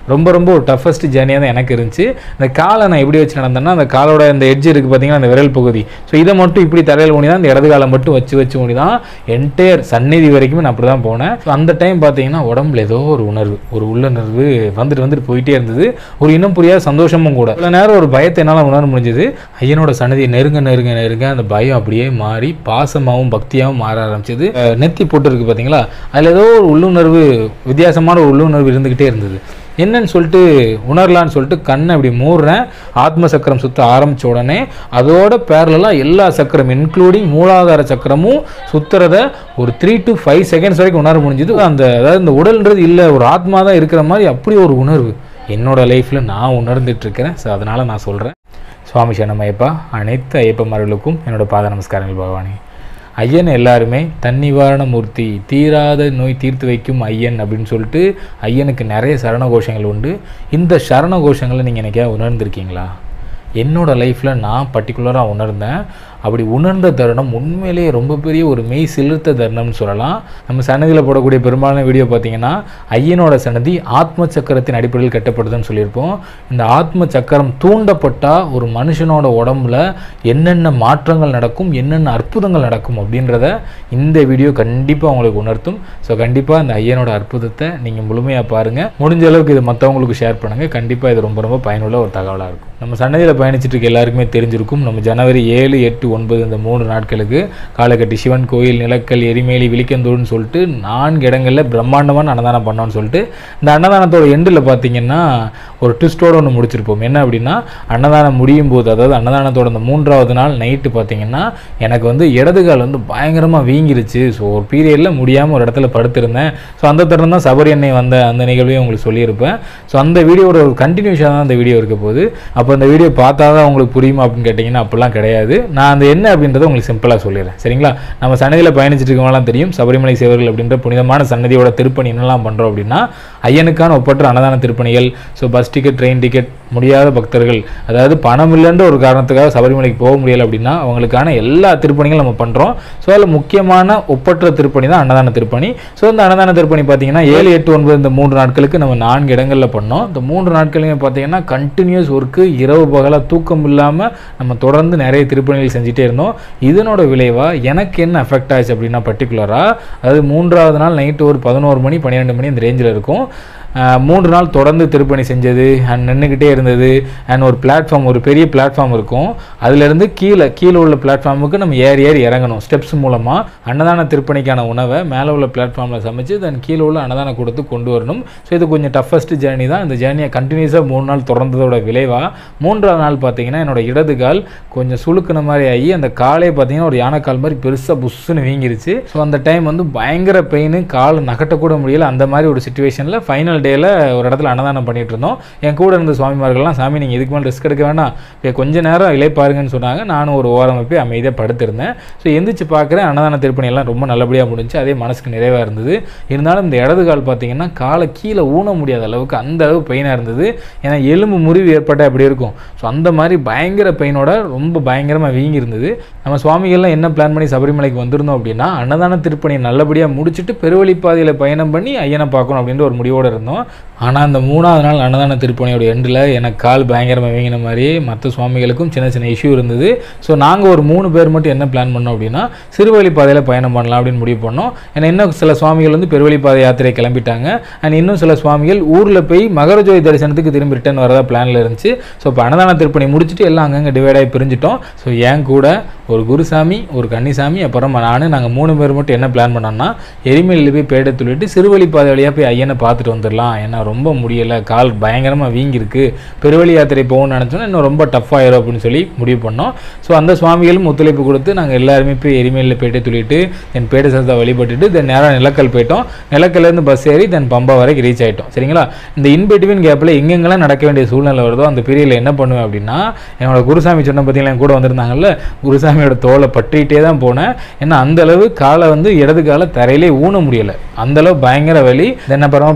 ரொம்ப ரொம்ப ஒரு டஃபஸ்ட் ஜேர்னியாக தான் எனக்கு இருந்துச்சு இந்த காலை நான் எப்படி வச்சு நடந்தேன்னா அந்த காலோட அந்த எட்ஜ் இருக்குது பார்த்தீங்கன்னா அந்த விரல் பகுதி ஸோ இதை மட்டும் இப்படி தரையில் ஊனி தான் இந்த இடது காலை மட்டும் வச்சு வச்சு ஊனி தான் என்டையர் சந்நிதி வரைக்குமே நான் அப்படி தான் போனேன் ஸோ அந்த டைம் பார்த்தீங்கன்னா உடம்புல ஏதோ ஒரு உணர்வு ஒரு உள்ளுணர்வு வந்துட்டு வந்துட்டு போயிட்டே இருந்தது ஒரு இன்னும் புரியாத சந்தோஷமும் கூட இவ்வளோ நேரம் ஒரு பயத்தை என்னால் உணர முடிஞ்சது ஐயனோட சன்னதி நெருங்க நெருங்க நெருங்க அந்த பயம் அப்படியே மாறி பாசமாகவும் பக்தியாகவும் மாற ஆரம்பிச்சது அஹ் நெத்தி போட்டு இருக்கு பார்த்தீங்களா அதில் ஏதோ ஒரு உள்ளுணர்வு வித்தியாசமான ஒரு உள்ளுணர்வு இருந்துக்கிட்டே இருந்தது என்னன்னு சொல்லிட்டு உணரலான்னு சொல்லிட்டு கண்ணை அப்படி மூடுறேன் ஆத்ம சக்கரம் சுத்த ஆரம்பிச்ச உடனே அதோட பேரலாக எல்லா சக்கரம் இன்க்ளூடிங் மூலாதார சக்கரமும் சுத்துறத ஒரு த்ரீ டு ஃபைவ் செகண்ட்ஸ் வரைக்கும் உணர முடிஞ்சுது அந்த அதாவது இந்த உடல்ன்றது இல்லை ஒரு ஆத்மா தான் இருக்கிற மாதிரி அப்படி ஒரு உணர்வு என்னோட லைஃப்பில் நான் உணர்ந்துட்டு இருக்கிறேன் ஸோ அதனால் நான் சொல்கிறேன் சுவாமி சரணம் ஐயப்பா அனைத்து ஐயப்பமார்களுக்கும் என்னோட பாத நமஸ்காரங்கள் பகவானே ஐயன் எல்லாருமே தன்னிவாரண மூர்த்தி தீராத நோய் தீர்த்து வைக்கும் ஐயன் அப்படின்னு சொல்லிட்டு ஐயனுக்கு நிறைய சரண கோஷங்கள் உண்டு இந்த சரண கோஷங்களை நீங்கள் என்னைக்கா உணர்ந்திருக்கீங்களா என்னோட லைஃப்பில் நான் பர்டிகுலராக உணர்ந்தேன் அப்படி உணர்ந்த தருணம் உண்மையிலேயே ரொம்ப பெரிய ஒரு மெய் சிலிர்த்த தருணம்னு சொல்லலாம் நம்ம சன்னதியில் போடக்கூடிய பெரும்பாலான வீடியோ பார்த்தீங்கன்னா ஐயனோட சன்னதி ஆத்ம சக்கரத்தின் அடிப்படையில் கட்டப்படுதுன்னு சொல்லியிருப்போம் இந்த ஆத்ம சக்கரம் தூண்டப்பட்டால் ஒரு மனுஷனோட உடம்புல என்னென்ன மாற்றங்கள் நடக்கும் என்னென்ன அற்புதங்கள் நடக்கும் அப்படின்றத இந்த வீடியோ கண்டிப்பாக உங்களுக்கு உணர்த்தும் ஸோ கண்டிப்பாக இந்த ஐயனோட அற்புதத்தை நீங்கள் முழுமையாக பாருங்கள் முடிஞ்ச அளவுக்கு இது மற்றவங்களுக்கு ஷேர் பண்ணுங்கள் கண்டிப்பாக இது ரொம்ப ரொம்ப பயனுள்ள ஒரு தகவலாக இருக்கும் நம்ம சன்னதியில் பயணிச்சுட்டு இருக்க எல்லாருக்குமே தெரிஞ்சிருக்கும் நம்ம ஜனவரி ஏழு எட்டு ஒன்பது இந்த மூணு நாட்களுக்கு காலக்கட்டி சிவன் கோயில் நிலக்கல் எரிமேலி விழிக்கந்தூர்னு சொல்லிட்டு நான்கு இடங்களில் பிரம்மாண்டமான அன்னதானம் பண்ணோம்னு சொல்லிட்டு இந்த அன்னதானத்தோட எண்டில் பார்த்தீங்கன்னா ஒரு ட்விஸ்டோட ஒன்று முடிச்சிருப்போம் என்ன அப்படின்னா அன்னதானம் முடியும் போது அதாவது அன்னதானத்தோட அந்த மூன்றாவது நாள் நைட்டு பார்த்தீங்கன்னா எனக்கு வந்து இடது கால் வந்து பயங்கரமாக வீங்கிருச்சு ஸோ ஒரு பீரியடில் முடியாமல் ஒரு இடத்துல படுத்திருந்தேன் ஸோ அந்த தருணம் தான் சபரி அன்னை வந்த அந்த நிகழ்வையும் உங்களுக்கு சொல்லியிருப்பேன் ஸோ அந்த வீடியோட ஒரு கண்டினியூஷன் தான் அந்த வீடியோ இருக்க போகுது அப்போ அந்த வீடியோ பார்த்தா தான் உங்களுக்கு புரியுமா அப்படின்னு கேட்டிங்கன்னா அப்படிலாம் கிடையாது நான் அந்த என்ன அப்படின்றத உங்களுக்கு சிம்பிளாக சொல்லிடுறேன் சரிங்களா நம்ம சன்னதியில் பயணிச்சுட்டு இருக்கவங்களாம் தெரியும் சபரிமலை சேவர்கள் அப்படின்ற புனிதமான சன்னதியோட திருப்பணி என்னெல்லாம் பண்ணுறோம் அப்படின்னா ஐயனுக்கான ஒப்பற்ற அன்னதான திருப்பணிகள் so bus ticket train ticket முடியாத பக்தர்கள் அதாவது பணம் இல்லைன்ற ஒரு காரணத்துக்காக சபரிமலைக்கு போக முடியல அப்படின்னா அவங்களுக்கான எல்லா திருப்பணிகளும் நம்ம பண்ணுறோம் ஸோ அதில் முக்கியமான ஒப்பற்ற திருப்பணி தான் அன்னதான திருப்பணி ஸோ இந்த அன்னதான திருப்பணி பார்த்தீங்கன்னா ஏழு எட்டு ஒன்பது இந்த மூன்று நாட்களுக்கு நம்ம நான்கு இடங்களில் பண்ணோம் இந்த மூன்று நாட்களையும் பார்த்தீங்கன்னா கண்டினியூஸ் ஒர்க்கு இரவு பகலாக தூக்கம் இல்லாமல் நம்ம தொடர்ந்து நிறைய திருப்பணிகள் செஞ்சுட்டே இருந்தோம் இதனோட விளைவாக எனக்கு என்ன அஃபெக்ட் ஆச்சு அப்படின்னா பர்டிகுலராக அதாவது மூன்றாவது நாள் நைட்டு ஒரு பதினோரு மணி பன்னிரெண்டு மணி இந்த ரேஞ்சில் இருக்கும் ஆஹ் மூன்று நாள் தொடர்ந்து திருப்பணி செஞ்சது அண்ட் நின்றுக்கிட்டே இருந்தது அண்ட் ஒரு பிளாட்ஃபார்ம் ஒரு பெரிய பிளாட்ஃபார்ம் இருக்கும் அதுலேருந்து கீழே கீழே உள்ள பிளாட்ஃபார்முக்கு நம்ம ஏறி ஏறி இறங்கணும் ஸ்டெப்ஸ் மூலமாக அன்னதான திருப்பணிக்கான உணவை மேலே உள்ள பிளாட்ஃபார்மில் சமைச்சு தென் கீழே உள்ள அன்னதான கொடுத்து கொண்டு வரணும் ஸோ இது கொஞ்சம் டஃபஸ்ட் ஜேர்னி தான் இந்த ஜேர்னியை கண்டினியூஸாக மூணு நாள் தொடர்ந்ததோட விளைவாக மூன்றாவது நாள் பார்த்தீங்கன்னா என்னோட இடது கால் கொஞ்சம் சுளுக்குன மாதிரி ஆகி அந்த காலே பார்த்தீங்கன்னா ஒரு யானைக்கால் மாதிரி பெருசாக புஷ்ஷுன்னு வீங்கிருச்சு ஸோ அந்த டைம் வந்து பயங்கர பெயின் கால் நகட்டக்கூட முடியல அந்த மாதிரி ஒரு சுச்சுவேஷனில் ஃபைனல் டேயில் ஒரு இடத்துல அன்னதானம் பண்ணிட்டு இருந்தோம் என் கூட இருந்த சுவாமிமார்கள்லாம் சாமி நீங்கள் இதுக்கு மேலே ரிஸ்க் எடுக்க வேண்டாம் இப்போ கொஞ்ச நேரம் இலைப்பாருங்கன்னு சொன்னாங்க நானும் ஒரு ஓரம் போய் அமைதியாக படுத்திருந்தேன் ஸோ எந்திரிச்சு பார்க்குறேன் அன்னதான திருப்பணி எல்லாம் ரொம்ப நல்லபடியாக முடிஞ்சு அதே மனசுக்கு நிறைவாக இருந்தது இருந்தாலும் இந்த இடது கால் பார்த்தீங்கன்னா காலை கீழே ஊன முடியாத அளவுக்கு அந்த அளவு பெயினாக இருந்தது ஏன்னா எலும்பு முறிவு ஏற்பட்டால் எப்படி இருக்கும் ஸோ அந்த மாதிரி பயங்கர பெயினோட ரொம்ப பயங்கரமாக வீங்கி இருந்தது நம்ம சுவாமிகள்லாம் என்ன பிளான் பண்ணி சபரிமலைக்கு வந்திருந்தோம் அப்படின்னா அன்னதான திருப்பணியை நல்லபடியாக முடிச்சுட்டு பெருவழிப்பாதையில் பயணம் பண்ணி ஐயனை பார்க்கணும் அப்படின்ற ஒரு முடிவோடு இருந்தோம் ஆனால் அந்த மூணாவது நாள் அன்னதான திருப்பணியோட எண்டில் எனக்கு கால் பயங்கரமாக வீங்கின மாதிரி மற்ற சுவாமிகளுக்கும் சின்ன சின்ன இஷ்யூ இருந்தது ஸோ நாங்கள் ஒரு மூணு பேர் மட்டும் என்ன பிளான் பண்ணோம் அப்படின்னா சிறுவழிப்பாதையில் பயணம் பண்ணலாம் அப்படின்னு முடிவு பண்ணோம் ஏன்னா இன்னும் சில சுவாமிகள் வந்து பெருவழிப்பாதை யாத்திரை கிளம்பிட்டாங்க அண்ட் இன்னும் சில சுவாமிகள் ஊரில் போய் மகரஜோதி தரிசனத்துக்கு திரும்பி ரிட்டர்ன் வரதா பிளானில் இருந்துச்சு ஸோ இப்போ அன்னதான திருப்பணி முடிச்சுட்டு எல்லாம் அங்கங்கே டிவைட் ஆகி பிரிஞ்சிட்டோம் ஸோ என் கூட ஒரு குருசாமி ஒரு கன்னிசாமி அப்புறம் நான் நாங்கள் மூணு பேர் மட்டும் என்ன பிளான் பண்ணோம்னா எரிமலையில் போய் பேடை துள்ளிட்டு சிறுவழிப்பாதை வழியாக போய் ஐயனை பார்த்துட்டு வந்துடலாம் ஏன்னா ரொம்ப முடியலை கால் பயங்கரமாக வீங்கிருக்கு பெருவழி யாத்திரை போகணும்னு நினச்சோன்னா இன்னும் ரொம்ப டஃப் ஆயிரும் அப்படின்னு சொல்லி முடிவு பண்ணோம் ஸோ அந்த சுவாமிகளும் ஒத்துழைப்பு கொடுத்து நாங்கள் எல்லாருமே போய் எரிமலையில் பேட்டை துள்ளிட்டு தென் பேட்டை சரத்தை வழிபட்டுட்டு தென் நேராக நிலக்கல் போயிட்டோம் நிலக்கல்லேருந்து பஸ் ஏறி தென் பம்பா வரைக்கும் ரீச் ஆகிட்டோம் சரிங்களா இந்த இன்பிட்வீன் கேப்பில் எங்கெங்கெல்லாம் நடக்க வேண்டிய சூழ்நிலை வருதோ அந்த பீரியடில் என்ன பண்ணுவேன் அப்படின்னா என்னோட குருசாமி சொன்ன பார்த்தீங்களா என் கூட வந்திருந்தாங்கல்ல குருசாமியோட தோலை பற்றிக்கிட்டே தான் போனேன் ஏன்னா அந்த அளவு காலை வந்து இடது காலை தரையிலே ஊன முடியலை அந்த அளவு பயங்கர வலி தென் அப்புறமா பம்பா ரீச்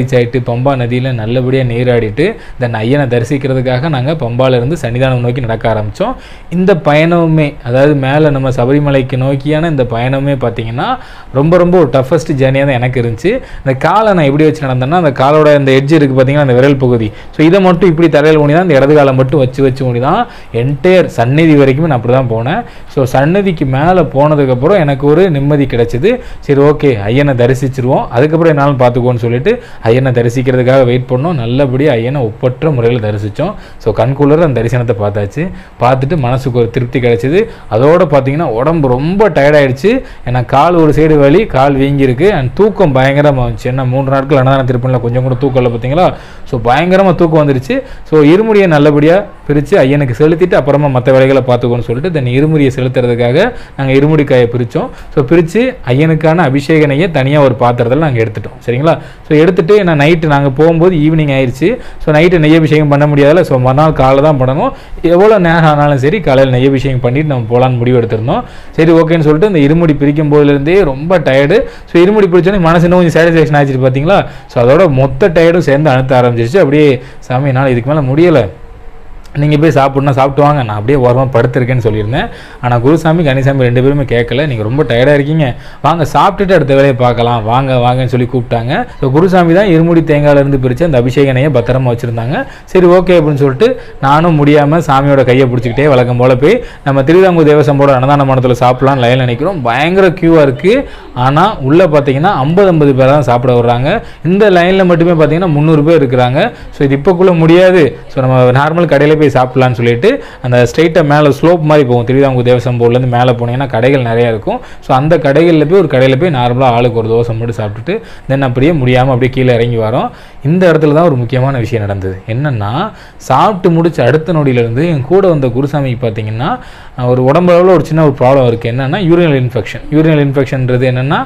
ரீச் ஆகிட்டு பம்பா நதியில் நல்லபடியாக நீராடிட்டு தென் ஐயனை தரிசிக்கிறதுக்காக நாங்கள் பம்பாலேருந்து சன்னிதானம் நோக்கி நடக்க ஆரம்பித்தோம் இந்த பயணமுமே அதாவது மேலே நம்ம சபரிமலைக்கு நோக்கியான இந்த பயணமே பார்த்தீங்கன்னா ரொம்ப ரொம்ப ஒரு டஃபஸ்ட் ஜேர்னியாக தான் எனக்கு இருந்துச்சு இந்த காலை நான் எப்படி வச்சு நடந்தேன்னா அந்த காலோட இந்த எட்ஜ் இருக்குது பார்த்தீங்கன்னா அந்த விரல் பகுதி ஸோ இதை மட்டும் இப்படி தரையில் ஊனி தான் இந்த இடது காலை மட்டும் வச்சு வச்சு ஊனி தான் என்டையர் சந்நிதி வரைக்குமே நான் அப்படி தான் போனேன் ஸோ சன்னதிக்கு மேலே போனதுக்கப்புறம் எனக்கு ஒரு நிம்மதி கிடைச்சிது சரி ஓகே ஐயனை தரிசிச்சிருவோம் அதுக்கப்புறம் என்னாலும் பார்த்துக்கோன்னு சொல்லிட்டு ஐயனை தரிசிக்கிறதுக்காக வெயிட் பண்ணோம் நல்லபடியாக ஐயனை ஒப்பற்ற முறையில் தரிசித்தோம் ஸோ கண்குள்ளர அந்த தரிசனத்தை பார்த்தாச்சு பார்த்துட்டு மனசுக்கு ஒரு திருப்தி கிடைச்சிது அதோட பார்த்தீங்கன்னா உடம்பு ரொம்ப டயர்டாயிடுச்சு ஏன்னா கால் ஒரு சைடு வலி கால் வீங்கியிருக்கு அண்ட் தூக்கம் பயங்கரமாக இருந்துச்சு என்ன மூன்று நாட்கள் அன்னதான திருப்பணியில் கொஞ்சம் கூட தூக்கம் இல்லை பார்த்தீங்களா ஸோ பயங்கரமாக தூக்கம் வந்துருச்சு ஸோ இருமுடியை நல்லபடியாக பிரித்து ஐயனுக்கு செலுத்திட்டு அப்புறமா மற்ற வேலைகளை பார்த்துக்கோன்னு சொல்லிட்டு தென் இருமுடியை செலுத்துறதுக்காக நாங்கள் இருமுடி காயை பிரித்தோம் ஸோ பிரித்து ஐயனுக்கான அபிஷேக நெய்யை தனியாக ஒரு பாத்திரத்தில் நாங்கள் எடுத்துட்டோம் சரிங்களா ஸோ எடுத்துட்டு நான் நைட்டு நாங்கள் போகும்போது ஈவினிங் ஆயிடுச்சு ஸோ நைட்டு நெய் அபிஷேகம் பண்ண முடியாதுல ஸோ மறுநாள் காலைல தான் பண்ணணும் எவ்வளோ நேரம் ஆனாலும் சரி காலையில் நெய் அபிஷேகம் பண்ணிட்டு நம்ம போகலான்னு முடிவு எடுத்திருந்தோம் சரி ஓகேன்னு சொல்லிட்டு இந்த இருமுடி பிரிக்கும் போதுலேருந்தே ரொம்ப டயர்டு ஸோ இருமுடி பிடிச்சோன்னே மனசு இன்னும் கொஞ்சம் சாட்டிஸ்ஃபேக்ஷன் ஆச்சு பார்த்தீங்களா ஸோ அதோட மொத்த டயர்டும் சேர்ந்து அழுத்த ஆரம்பிச்சிருச்சு அப்படியே சாமி என்னால் இதுக்கு மேலே முடியலை நீங்கள் போய் சாப்பிட்னா சாப்பிட்டு வாங்க நான் அப்படியே ஓரமாக படுத்திருக்கேன்னு சொல்லியிருந்தேன் ஆனால் குருசாமி கனிசாமி ரெண்டு பேருமே கேட்கல நீங்கள் ரொம்ப டயர்டாக இருக்கீங்க வாங்க சாப்பிட்டுட்டு அடுத்த வேலையை பார்க்கலாம் வாங்க வாங்கன்னு சொல்லி கூப்பிட்டாங்க ஸோ குருசாமி தான் இருமுடி தேங்காயிலேருந்து பிரித்து அந்த அபிஷேக நெய்யை பத்திரமா வச்சுருந்தாங்க சரி ஓகே அப்படின்னு சொல்லிட்டு நானும் முடியாமல் சாமியோட கையை பிடிச்சிக்கிட்டே வழக்கம் போல் போய் நம்ம திருவிதாங்கூர் தேவசம்போட அன்னதான மண்டலத்தில் சாப்பிட்லான்னு லைனில் நினைக்கிறோம் பயங்கர க்யூவாக இருக்குது ஆனால் உள்ளே பார்த்தீங்கன்னா ஐம்பது ஐம்பது பேர் தான் சாப்பிட வர்றாங்க இந்த லைனில் மட்டுமே பார்த்தீங்கன்னா முந்நூறு பேர் இருக்கிறாங்க ஸோ இது இப்போக்குள்ளே முடியாது ஸோ நம்ம நார்மல் கடையில் போய் சாப்பிட்லான்னு சொல்லிட்டு அந்த ஸ்ட்ரைட்டாக மேலே ஸ்லோப் மாதிரி போகும் திருவிதாங்கூர் தேவசம் போர்ட்லேருந்து மேலே போனீங்கன்னா கடைகள் நிறையா இருக்கும் ஸோ அந்த கடைகளில் போய் ஒரு கடையில் போய் நார்மலாக ஆளுக்கு ஒரு தோசை மட்டும் சாப்பிட்டுட்டு தென் அப்படியே முடியாமல் அப்படியே கீழே இறங்கி வரோம் இந்த இடத்துல தான் ஒரு முக்கியமான விஷயம் நடந்தது என்னென்னா சாப்பிட்டு முடிச்ச அடுத்த நொடியிலேருந்து என் கூட வந்த குருசாமிக்கு பார்த்தீங்கன்னா ஒரு உடம்புல ஒரு சின்ன ஒரு ப்ராப்ளம் இருக்குது என்னென்னா யூரினல் இன்ஃபெக்ஷன் யூரினல் இன்ஃபெக்ஷன்ன்றது என்னென்னா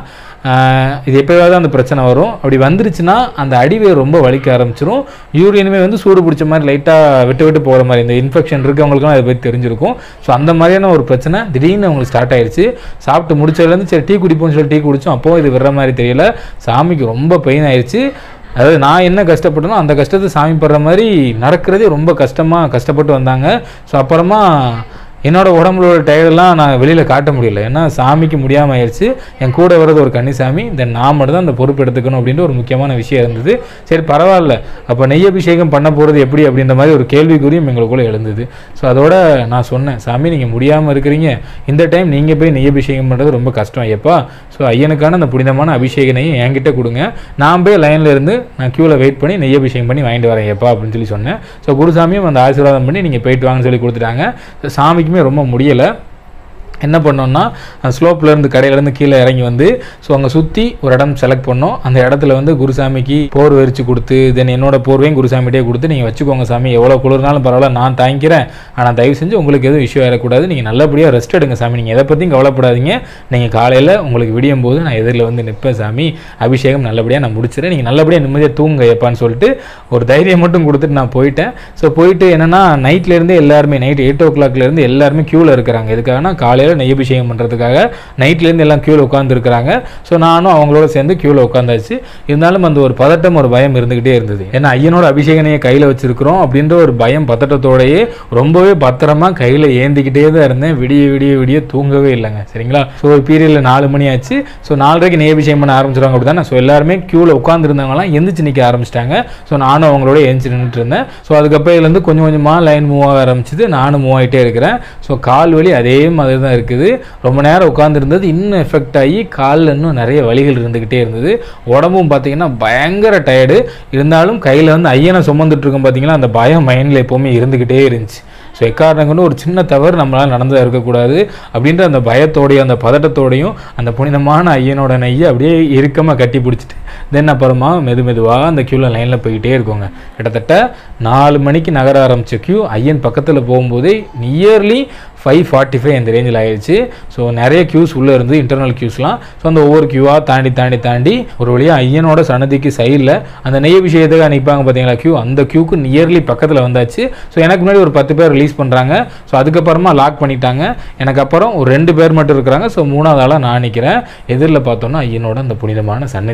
இது எப்போயாவது அந்த பிரச்சனை வரும் அப்படி வந்துருச்சுன்னா அந்த அடிவேர் ரொம்ப வலிக்க ஆரம்பிச்சிரும் யூரியனுமே வந்து சூடு பிடிச்ச மாதிரி லைட்டாக விட்டு விட்டு போகிற மாதிரி இந்த இன்ஃபெக்ஷன் இருக்கவங்களுக்குலாம் அதை பற்றி தெரிஞ்சிருக்கும் ஸோ அந்த மாதிரியான ஒரு பிரச்சனை திடீர்னு அவங்களுக்கு ஸ்டார்ட் ஆயிடுச்சு சாப்பிட்டு முடிச்சதுலேருந்து சரி டீ குடிப்போம்னு சொல்லி டீ குடித்தோம் அப்போ இது விடுற மாதிரி தெரியல சாமிக்கு ரொம்ப பெயின் ஆயிடுச்சு அதாவது நான் என்ன கஷ்டப்பட்டனோ அந்த கஷ்டத்தை சாமி படுற மாதிரி நடக்கிறதே ரொம்ப கஷ்டமாக கஷ்டப்பட்டு வந்தாங்க ஸோ அப்புறமா என்னோட உடம்புல உள்ள டயர்டெல்லாம் நான் வெளியில் காட்ட முடியல ஏன்னா சாமிக்கு முடியாமல் ஆயிடுச்சு என் கூட வர்றது ஒரு கன்னிசாமி தென் நான் மட்டும் தான் அந்த பொறுப்பு எடுத்துக்கணும் அப்படின்ற ஒரு முக்கியமான விஷயம் இருந்தது சரி பரவாயில்ல அப்போ நெய் அபிஷேகம் பண்ண போகிறது எப்படி அப்படின்ற மாதிரி ஒரு கேள்விக்குறியும் எங்களுக்குள்ளே எழுந்தது ஸோ அதோட நான் சொன்னேன் சாமி நீங்கள் முடியாமல் இருக்கிறீங்க இந்த டைம் நீங்கள் போய் நெய் அபிஷேகம் பண்ணுறது ரொம்ப கஷ்டம் ஐயப்பா ஸோ ஐயனுக்கான அந்த புனிதமான அபிஷேக நெய்யை என்கிட்ட கொடுங்க நான் போய் லைனில் இருந்து நான் க்யூவில் வெயிட் பண்ணி நெய் அபிஷேகம் பண்ணி வாங்கிட்டு வரேன் ஐயப்பா அப்படின்னு சொல்லி சொன்னேன் ஸோ குருசாமியும் அந்த ஆசீர்வாதம் பண்ணி நீங்கள் போயிட்டு வாங்கன்னு சொல்லி கொடுத்துட்டாங்க So, சாமிக்குமே ரொம்ப முடியலை என்ன பண்ணோம்னா ஸ்லோப்லேருந்து கடையிலேருந்து கீழே இறங்கி வந்து ஸோ அங்கே சுற்றி ஒரு இடம் செலக்ட் பண்ணோம் அந்த இடத்துல வந்து குருசாமிக்கு போர் வரிச்சு கொடுத்து தென் என்னோட போர்வையும் குருசாமிகிட்டே கொடுத்து நீங்கள் வச்சுக்கோங்க சாமி எவ்வளோ குளிர்னாலும் பரவாயில்ல நான் தாங்கிக்கிறேன் ஆனால் தயவு செஞ்சு உங்களுக்கு எதுவும் இஷ்யூ ஆகிடக்கூடாது நீங்கள் நல்லபடியாக ரெஸ்ட் எடுங்க சாமி நீங்கள் எதை பற்றியும் கவலைப்படாதீங்க நீங்கள் காலையில் உங்களுக்கு விடியும் போது நான் எதிரில் வந்து நிற்பேன் சாமி அபிஷேகம் நல்லபடியாக நான் முடிச்சிடறேன் நீங்கள் நல்லபடியாக நிம்மதியாக தூங்க ஏப்பான்னு சொல்லிட்டு ஒரு தைரியம் மட்டும் கொடுத்துட்டு நான் போயிட்டேன் ஸோ போயிட்டு என்னென்னா நைட்லேருந்தே எல்லாருமே நைட் எயிட் ஓ கிளாக்லேருந்து எல்லாருமே க்யூவில் இருக்கிறாங்க எதுக்காகனா காலையில் நெய் அபிஷேகம் பண்ணுறதுக்காக நைட்லேருந்து எல்லாம் க்யூவில் உட்காந்துருக்குறாங்க ஸோ நானும் அவங்களோட சேர்ந்து க்யூவில் உட்காந்தாச்சு இருந்தாலும் அந்த ஒரு பதட்டம் ஒரு பயம் இருந்துக்கிட்டே இருந்தது ஏன்னா ஐயனோட அபிஷேகனையை கையில் வச்சிருக்கிறோம் அப்படின்ற ஒரு பயம் பதட்டத்தோடயே ரொம்பவே பத்திரமா கையில் ஏந்திக்கிட்டே தான் இருந்தேன் விடிய விடிய விடிய தூங்கவே இல்லைங்க சரிங்களா ஸோ ஒரு பீரியடில் நாலு மணி ஆச்சு ஸோ நாலரைக்கு நெய் அபிஷேகம் பண்ண ஆரம்பிச்சிருவாங்க அப்படி தானே ஸோ எல்லாருமே க்யூவில் உட்காந்துருந்தவங்களாம் எந்திரிச்சு நிற்க ஆரம்பிச்சிட்டாங்க ஸோ நானும் அவங்களோட எந்திரிச்சு நின்றுட்டு இருந்தேன் ஸோ அதுக்கப்புறம் கொஞ்சம் கொஞ்சமாக லைன் மூவ் ஆக ஆரம்பிச்சது நானும் மூவ் ஆகிட்டே இருக்கிறேன் ஸோ கால் வலி அதே மாதிரி தான் இருக்குது ரொம்ப நேரம் உட்காந்துருந்தது இன்னும் எஃபெக்ட் ஆகி காலில் இன்னும் நிறைய வலிகள் இருந்துக்கிட்டே இருந்தது உடம்பும் பார்த்தீங்கன்னா பயங்கர டயர்டு இருந்தாலும் கையில் வந்து ஐயனை சுமந்துட்டு இருக்கோம் பார்த்தீங்களா அந்த பயம் மைண்டில் எப்போவுமே இருந்துக்கிட்டே இருந்துச்சு ஸோ எக்காரணம் கொண்டு ஒரு சின்ன தவறு நம்மளால் நடந்ததாக இருக்கக்கூடாது அப்படின்ற அந்த பயத்தோடையும் அந்த பதட்டத்தோடையும் அந்த புனிதமான ஐயனோட நெய்யை அப்படியே இறுக்கமாக கட்டி பிடிச்சிட்டு தென் அப்புறமா மெது மெதுவாக அந்த க்யூவில் லைனில் போய்கிட்டே இருக்கோங்க கிட்டத்தட்ட நாலு மணிக்கு நகர ஆரம்பித்த க்யூ ஐயன் பக்கத்தில் போகும்போதே நியர்லி ஃபைவ் ஃபார்ட்டி ஃபைவ் இந்த ரேஞ்சில் ஆயிடுச்சு ஸோ நிறைய க்யூஸ் உள்ளே இருந்து இன்டர்னல் க்யூஸ்லாம் ஸோ அந்த ஒவ்வொரு க்யூவாக தாண்டி தாண்டி தாண்டி ஒரு வழியாக ஐயனோட சன்னதிக்கு சைடில் அந்த நெய் விஷயத்துக்காக நிற்பாங்க பார்த்தீங்களா க்யூ அந்த க்யூக்கு நியர்லி பக்கத்தில் வந்தாச்சு ஸோ எனக்கு முன்னாடி ஒரு பத்து பேர் ரிலீஸ் பண்ணுறாங்க ஸோ அதுக்கப்புறமா லாக் பண்ணிட்டாங்க எனக்கு அப்புறம் ஒரு ரெண்டு பேர் மட்டும் இருக்கிறாங்க ஸோ மூணாவது ஆளாக நான் நிற்கிறேன் எதிரில் பார்த்தோன்னா ஐயனோட அந்த புனிதமான சன்னதி தெரியுது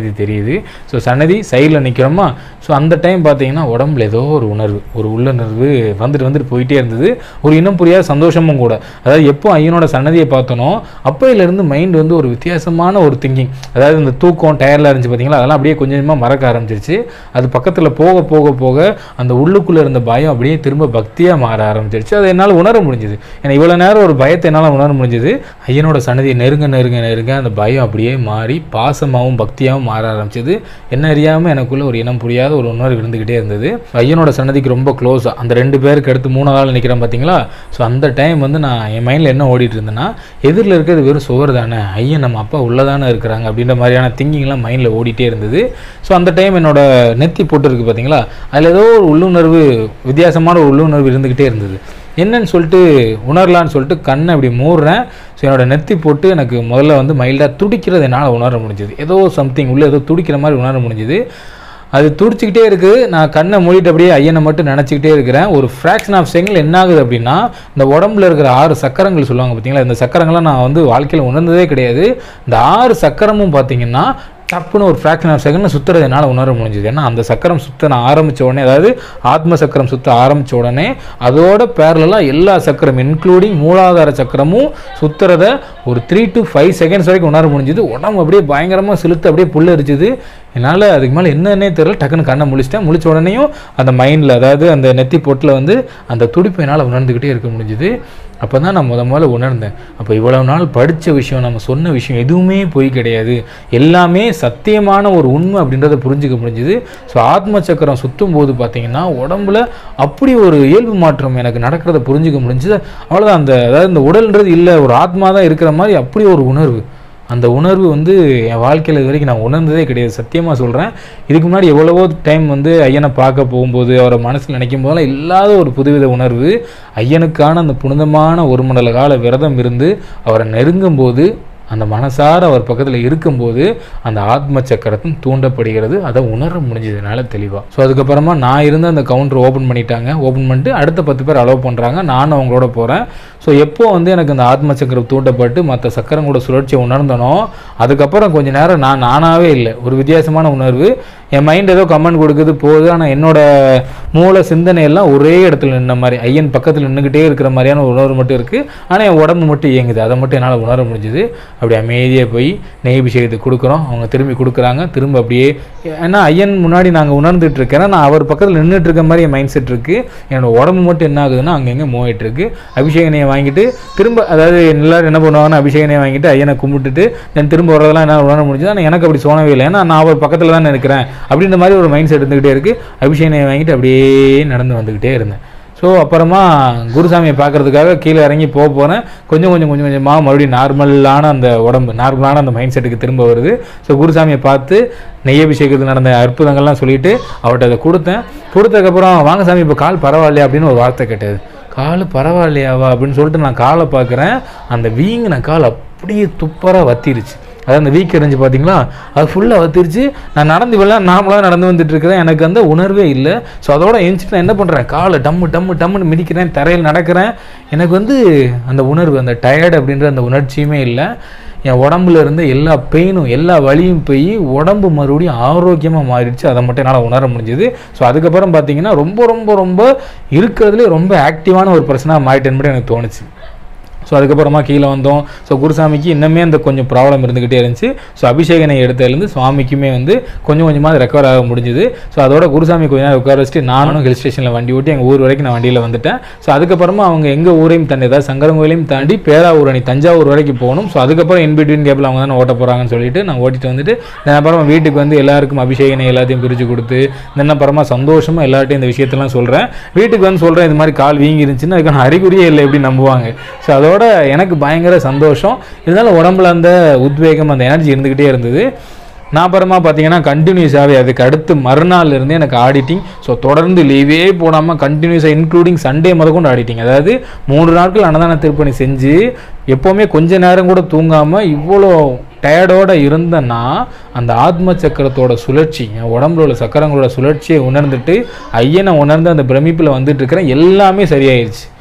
முடிஞ்சுது ஸோ சன்னதி சைடில் நிற்கிறோமா ஸோ அந்த டைம் பார்த்தீங்கன்னா உடம்புல ஏதோ ஒரு உணர்வு ஒரு உள்ளுணர்வு வந்துட்டு வந்துட்டு போயிட்டே இருந்தது ஒரு இனம் புரியாத சந்தோஷமும் கூட அதாவது எப்போ ஐயனோட சன்னதியை பார்த்தனோ அப்போயிலேருந்து மைண்ட் வந்து ஒரு வித்தியாசமான ஒரு திங்கிங் அதாவது இந்த தூக்கம் டயர்லாம் இருந்துச்சு பார்த்தீங்களா அதெல்லாம் அப்படியே கொஞ்சம் கொஞ்சமாக மறக்க ஆரம்பிச்சிருச்சு அது பக்கத்தில் போக போக போக அந்த உள்ளுக்குள்ளே இருந்த பயம் அப்படியே திரும்ப பக்தியாக மாற ஆரம்பிச்சிருச்சு அதை என்னால் உணர முடிஞ்சுது ஏன்னா இவ்வளோ நேரம் ஒரு பயத்தை என்னால் உணர முடிஞ்சுது ஐயனோட சன்னதியை நெருங்க நெருங்க நெருங்க அந்த பயம் அப்படியே மாறி பாசமாகவும் பக்தியாகவும் மாற ஆரம்பிச்சது என்ன அறியாமல் எனக்குள்ள ஒரு இனம் புரியாத ஒரு உணர்வு இருந்துக்கிட்டே இருந்தது ஐயனோட சன்னதிக்கு ரொம்ப க்ளோஸாக அந்த ரெண்டு பேருக்கு அடுத்து மூணாவது ஆள் நிற்கிறேன் பார்த்தீங்களா ஸோ அந்த டைம் வந்து நான் என் மைண்டில் என்ன ஓடிட்டு இருந்தேன்னா எதிரில் இருக்கிறது வெறும் சுவர் தானே ஐயன் நம்ம அப்பா உள்ளதானே இருக்கிறாங்க அப்படின்ற மாதிரியான திங்கிங்லாம் மைண்டில் ஓடிட்டே இருந்தது ஸோ அந்த டைம் என்னோட நெத்தி போட்டு இருக்கு பார்த்தீங்களா அதில் ஏதோ ஒரு உள்ளுணர்வு வித்தியாசமான ஒரு உள்ளுணர்வு இருந்துக்கிட்டே இருந்தது என்னன்னு சொல்லிட்டு உணரலான்னு சொல்லிட்டு கண்ணை இப்படி மூடுறேன் ஸோ என்னோட நெத்தி போட்டு எனக்கு முதல்ல வந்து மைல்டாக துடிக்கிறது என்னால் உணர முடிஞ்சுது ஏதோ சம்திங் உள்ளே ஏதோ துடிக்கிற மாதிரி உணர முடிஞ்சுது அது துடிச்சிக்கிட்டே இருக்குது நான் கண்ணை மூடிட்டு அப்படியே ஐயனை மட்டும் நினச்சிக்கிட்டே இருக்கிறேன் ஒரு ஃப்ராக்ஷன் ஆஃப் செகண்ட் என்ன ஆகுது அப்படின்னா இந்த உடம்புல இருக்கிற ஆறு சக்கரங்கள் சொல்லுவாங்க பார்த்தீங்களா இந்த சக்கரங்கள்லாம் நான் வந்து வாழ்க்கையில் உணர்ந்ததே கிடையாது இந்த ஆறு சக்கரமும் பார்த்தீங்கன்னா டப்புன்னு ஒரு ஃப்ராக்ஷன் ஆஃப் செகண்ட் சுற்றுறது என்னால் உணர முடிஞ்சுது ஏன்னா அந்த சக்கரம் சுத்த நான் ஆரம்பித்த உடனே அதாவது ஆத்ம சக்கரம் சுத்த ஆரம்பித்த உடனே அதோட பேரலாக எல்லா சக்கரம் இன்க்ளூடிங் மூலாதார சக்கரமும் சுற்றுறத ஒரு த்ரீ டு ஃபைவ் செகண்ட்ஸ் வரைக்கும் உணர முடிஞ்சுது உடம்பு அப்படியே பயங்கரமாக செலுத்து அப்படியே புல்லு அரிச்சுது என்னால் அதுக்கு மேலே என்னன்னே தெரியல டக்குன்னு கண்ணை முழிச்சிட்டேன் முழிச்ச உடனேயும் அந்த மைண்டில் அதாவது அந்த நெத்தி பொட்டில் வந்து அந்த துடிப்பு என்னால் உணர்ந்துக்கிட்டே இருக்க முடிஞ்சுது அப்போ தான் நான் முத முதல்ல உணர்ந்தேன் அப்போ இவ்வளவு நாள் படித்த விஷயம் நம்ம சொன்ன விஷயம் எதுவுமே பொய் கிடையாது எல்லாமே சத்தியமான ஒரு உண்மை அப்படின்றத புரிஞ்சுக்க முடிஞ்சுது ஸோ ஆத்ம சக்கரம் சுற்றும் போது பார்த்தீங்கன்னா உடம்புல அப்படி ஒரு இயல்பு மாற்றம் எனக்கு நடக்கிறத புரிஞ்சுக்க முடிஞ்சுது அவ்வளோதான் அந்த அதாவது இந்த உடல்ன்றது இல்லை ஒரு ஆத்மா தான் இருக்கிற மாதிரி அப்படி ஒரு உணர்வு அந்த உணர்வு வந்து என் வாழ்க்கையில் இது வரைக்கும் நான் உணர்ந்ததே கிடையாது சத்தியமாக சொல்கிறேன் இதுக்கு முன்னாடி எவ்வளவோ டைம் வந்து ஐயனை பார்க்க போகும்போது அவரை மனசில் நினைக்கும் போதெல்லாம் இல்லாத ஒரு புதுவித உணர்வு ஐயனுக்கான அந்த புனிதமான ஒரு மண்டல கால விரதம் இருந்து அவரை நெருங்கும் போது அந்த மனசார அவர் பக்கத்தில் இருக்கும்போது அந்த ஆத்ம சக்கரத்தும் தூண்டப்படுகிறது அதை உணர முடிஞ்சதுனால தெளிவாக ஸோ அதுக்கப்புறமா நான் இருந்து அந்த கவுண்டர் ஓப்பன் பண்ணிட்டாங்க ஓப்பன் பண்ணிட்டு அடுத்த பத்து பேர் அலோவ் பண்ணுறாங்க நானும் அவங்களோட போகிறேன் ஸோ எப்போ வந்து எனக்கு அந்த ஆத்ம சக்கரம் தூண்டப்பட்டு மற்ற சக்கரங்களோட சுழற்சியை உணர்ந்தனோ அதுக்கப்புறம் கொஞ்ச நேரம் நான் நானாகவே இல்லை ஒரு வித்தியாசமான உணர்வு என் மைண்ட் ஏதோ கமெண்ட் கொடுக்குது போகுது ஆனால் என்னோட மூளை சிந்தனை எல்லாம் ஒரே இடத்துல நின்ன மாதிரி ஐயன் பக்கத்தில் நின்றுக்கிட்டே இருக்கிற மாதிரியான ஒரு உணர்வு மட்டும் இருக்குது ஆனால் என் உடம்பு மட்டும் இயங்குது அதை மட்டும் என்னால் உணர முடிஞ்சுது அப்படி அமைதியாக போய் நெய் அபிஷேகத்துக்கு கொடுக்குறோம் அவங்க திரும்பி கொடுக்குறாங்க திரும்ப அப்படியே ஏன்னா ஐயன் முன்னாடி நாங்கள் உணர்ந்துட்டு இருக்கேன் நான் அவர் பக்கத்தில் நின்றுட்டு இருக்க மாதிரி என் மைண்ட் செட் இருக்குது என்னோட உடம்பு மட்டும் என்ன ஆகுதுன்னா அங்கங்கே மூவ் ஆயிட்டு இருக்கு அபிஷேக நெய்யை வாங்கிட்டு திரும்ப அதாவது எல்லாரும் என்ன பண்ணுவாங்கன்னா அபிஷேக நெய்யை வாங்கிட்டு ஐயனை கும்பிட்டுட்டு தென் திரும்ப வரதெல்லாம் என்ன உணர முடிஞ்சது ஆனால் எனக்கு அப்படி சோனவே இல்லை ஏன்னா நான் அவர் பக்கத்தில் தான் இருக்கிறேன் அப்படின்ற மாதிரி ஒரு மைண்ட் செட் இருந்துக்கிட்டே இருக்குது அபிஷேக நெய்யை வாங்கிட்டு அப்படியே நடந்து வந்துக்கிட்டே இருந்தேன் ஸோ அப்புறமா குருசாமியை பார்க்கறதுக்காக கீழே இறங்கி போக போகிறேன் கொஞ்சம் கொஞ்சம் கொஞ்சம் கொஞ்சமாக மறுபடியும் நார்மலான அந்த உடம்பு நார்மலான அந்த மைண்ட் செட்டுக்கு திரும்ப வருது ஸோ குருசாமியை பார்த்து நெய்யபிஷேகத்தில் நடந்த அற்புதங்கள்லாம் சொல்லிட்டு அவர்கிட்ட அதை கொடுத்தேன் கொடுத்ததுக்கப்புறம் வாங்க சாமி இப்போ கால் பரவாயில்லையா அப்படின்னு ஒரு வார்த்தை கேட்டது கால் பரவாயில்லையாவா அப்படின்னு சொல்லிட்டு நான் காலை பார்க்குறேன் அந்த வீங்கின கால் அப்படியே துப்பராக வத்திருச்சு அதாவது அந்த வீக் எரிஞ்சு பார்த்தீங்களா அது ஃபுல்லாக வத்திருச்சு நான் நடந்து இவ்வளோ நார்மலாக நடந்து வந்துட்டு இருக்கிறேன் எனக்கு அந்த உணர்வே இல்லை ஸோ அதோட எழுந்துட்டு நான் என்ன பண்ணுறேன் காலை டம்மு டம்மு டம்முன்னு மிதிக்கிறேன் தரையில் நடக்கிறேன் எனக்கு வந்து அந்த உணர்வு அந்த டயர்டு அப்படின்ற அந்த உணர்ச்சியுமே இல்லை என் உடம்புல இருந்த எல்லா பெயினும் எல்லா வலியும் போய் உடம்பு மறுபடியும் ஆரோக்கியமாக மாறிடுச்சு அதை மட்டும் என்னால் உணர முடிஞ்சுது ஸோ அதுக்கப்புறம் பார்த்தீங்கன்னா ரொம்ப ரொம்ப ரொம்ப இருக்கிறதுலே ரொம்ப ஆக்டிவான ஒரு பர்சனாக மாறிட்டேன்னு மட்டும் எனக்கு தோணுச்சு ஸோ அதுக்கப்புறமா கீழே வந்தோம் ஸோ குருசாமிக்கு இன்னுமே அந்த கொஞ்சம் ப்ராப்ளம் இருந்துக்கிட்டே இருந்துச்சு ஸோ அபிஷேகனை எடுத்ததுலேருந்து சுவாமிக்குமே வந்து கொஞ்சம் கொஞ்சமாக அது ரெக்கவர் ஆக முடிஞ்சுது ஸோ அதோட குருசாமி கொஞ்ச நேரம் உட்கார வச்சுட்டு நானும் ஹில் ஸ்டேஷனில் வண்டி ஓட்டி எங்கள் ஊர் வரைக்கும் நான் வண்டியில் வந்துட்டேன் ஸோ அதுக்கப்புறமா அவங்க எங்கள் ஊரையும் தாண்டி அதாவது சங்கரங்கோயிலையும் தாண்டி பேராவூரணி தஞ்சாவூர் வரைக்கும் போகணும் ஸோ அதுக்கப்புறம் இன் பிட்வீன் கேபிள் அவங்க தானே ஓட்ட போகிறாங்கன்னு சொல்லிட்டு நான் ஓட்டிட்டு வந்துட்டு தென் அப்புறமா வீட்டுக்கு வந்து எல்லாருக்கும் அபிஷேகனை எல்லாத்தையும் பிரித்து கொடுத்து தென் அப்புறமா சந்தோஷமாக எல்லார்ட்டையும் இந்த விஷயத்தெல்லாம் சொல்கிறேன் வீட்டுக்கு வந்து சொல்கிறேன் இது மாதிரி கால் வீங்கி இருந்துச்சுன்னா அதுக்கான அறிகுறியே இல்லை எப்படி நம்புவாங்க ஸோ அதோட எனக்கு பயங்கர சந்தோஷம் இருந்தாலும் உடம்புல அந்த உத்வேகம் அந்த எனர்ஜி இருந்துக்கிட்டே இருந்தது நான் அப்புறமா பார்த்தீங்கன்னா கண்டினியூஸாகவே அதுக்கு அடுத்து மறுநாள் இருந்து எனக்கு ஆடிட்டிங் ஸோ தொடர்ந்து லீவே போடாமல் கண்டினியூஸாக இன்க்ளூடிங் சண்டே முதற்கொண்டு ஆடிட்டிங் அதாவது மூன்று நாட்கள் அன்னதான திருப்பணி செஞ்சு எப்போவுமே கொஞ்ச நேரம் கூட தூங்காமல் இவ்வளோ டயர்டோட இருந்தேன்னா அந்த ஆத்ம சக்கரத்தோட சுழற்சி என் உடம்புல உள்ள சக்கரங்களோட சுழற்சியை உணர்ந்துட்டு ஐயனை உணர்ந்து அந்த பிரமிப்பில் வந்துட்டு இருக்கிறேன் எல்லாமே சரியாயிருச்சு ஸோ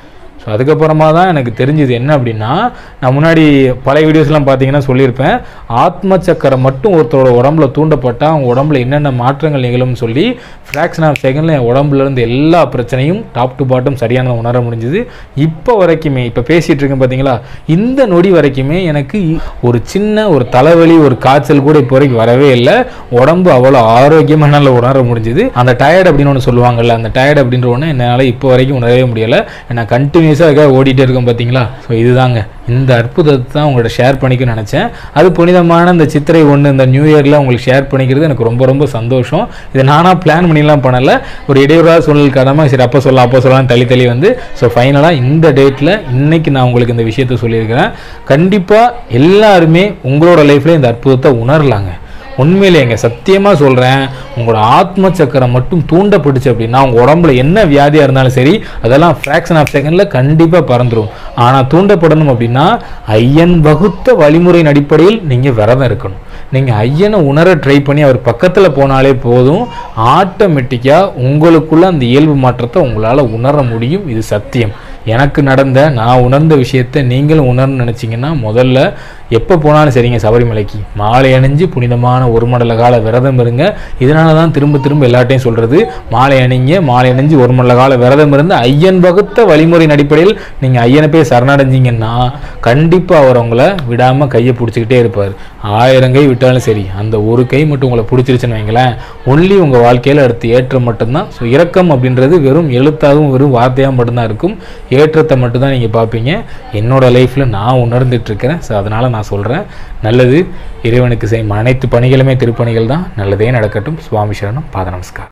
ஸோ அதுக்கப்புறமா தான் எனக்கு தெரிஞ்சுது என்ன அப்படின்னா நான் முன்னாடி பழைய வீடியோஸ்லாம் பார்த்தீங்கன்னா சொல்லியிருப்பேன் ஆத்ம சக்கரம் மட்டும் ஒருத்தரோட உடம்புல தூண்டப்பட்டால் அவங்க உடம்புல என்னென்ன மாற்றங்கள் நிகழும்னு சொல்லி ஃப்ராக்ஷன் ஆஃப் செகண்டில் என் உடம்புல இருந்து எல்லா பிரச்சனையும் டாப் டு பாட்டம் சரியான உணர முடிஞ்சுது இப்போ வரைக்குமே இப்போ பேசிகிட்டு இருக்கேன் பார்த்தீங்களா இந்த நொடி வரைக்குமே எனக்கு இ- ஒரு சின்ன ஒரு தலைவலி ஒரு காய்ச்சல் கூட இப்போ வரைக்கும் வரவே இல்லை உடம்பு அவ்வளோ ஆரோக்கியமாக என்னால் உணர முடிஞ்சுது அந்த டயர்ட் அப்படின்னு ஒன்று சொல்லுவாங்கல்ல அந்த டயர்ட் அப்படின்ற ஒன்று என்னால் இப்போ வரைக்கும் உணரவே முடியலை நான் கண்டினியூஸாக அதுக்காக ஓடிட்டே இருக்கேன் பார்த்தீங்களா ஸோ இதுதாங்க இந்த அற்புதத்தை தான் உங்கள்ட்ட ஷேர் பண்ணிக்க நினச்சேன் அது புனிதமான இந்த சித்திரை ஒன்று இந்த நியூ இயரில் உங்களுக்கு ஷேர் பண்ணிக்கிறது எனக்கு ரொம்ப ரொம்ப சந்தோஷம் இதை நானாக பிளான் பண்ணிலாம் பண்ணலை ஒரு இடையூறாக சூழல் காரணமாக சரி அப்போ சொல்லலாம் அப்போ சொல்லலாம் தள்ளி தள்ளி வந்து ஸோ ஃபைனலாக இந்த டேட்டில் இன்னைக்கு நான் உங்களுக்கு இந்த விஷயத்த சொல்லியிருக்கிறேன் கண்டிப்பாக எல்லாருமே உங்களோட லைஃப்ல இந்த அற்புதத்தை உணரலாங்க உண்மையிலேங்க சத்தியமாக சொல்கிறேன் உங்களோட ஆத்ம சக்கரம் மட்டும் தூண்டப்பட்டுச்சு அப்படின்னா உங்கள் உடம்புல என்ன வியாதியாக இருந்தாலும் சரி அதெல்லாம் ஃப்ராக்ஷன் ஆஃப் செகண்டில் கண்டிப்பாக பறந்துடும் ஆனால் தூண்டப்படணும் அப்படின்னா ஐயன் வகுத்த வழிமுறையின் அடிப்படையில் நீங்கள் விரதம் இருக்கணும் நீங்கள் ஐயனை உணர ட்ரை பண்ணி அவர் பக்கத்தில் போனாலே போதும் ஆட்டோமேட்டிக்காக உங்களுக்குள்ள அந்த இயல்பு மாற்றத்தை உங்களால் உணர முடியும் இது சத்தியம் எனக்கு நடந்த நான் உணர்ந்த விஷயத்தை நீங்களும் உணர்ந்து நினச்சிங்கன்னா முதல்ல எப்போ போனாலும் சரிங்க சபரிமலைக்கு மாலை அணிஞ்சு புனிதமான ஒரு மண்டல கால விரதம் இருங்க இதனால தான் திரும்ப திரும்ப எல்லாட்டையும் சொல்கிறது மாலை அணிங்க மாலை அணிஞ்சு ஒரு மண்டல கால விரதம் இருந்து ஐயன் வகுத்த வழிமுறையின் அடிப்படையில் நீங்கள் ஐயனை போய் சரணடைஞ்சிங்கன்னா கண்டிப்பாக அவர் உங்களை விடாமல் கையை பிடிச்சிக்கிட்டே இருப்பார் ஆயிரம் கை விட்டாலும் சரி அந்த ஒரு கை மட்டும் உங்களை பிடிச்சிருச்சுன்னு வைங்களேன் ஒன்லி உங்கள் வாழ்க்கையில் அடுத்து ஏற்றம் மட்டும்தான் ஸோ இரக்கம் அப்படின்றது வெறும் எழுத்தாகவும் வெறும் வார்த்தையாக மட்டும்தான் இருக்கும் ஏற்றத்தை மட்டும்தான் நீங்கள் பார்ப்பீங்க என்னோட லைஃப்பில் நான் உணர்ந்துட்டு இருக்கிறேன் ஸோ அதனால் நான் சொல்கிறேன் நல்லது இறைவனுக்கு செய்யும் அனைத்து பணிகளுமே திருப்பணிகள் தான் நல்லதே நடக்கட்டும் சுவாமி சரணம் பாத நமஸ்கார்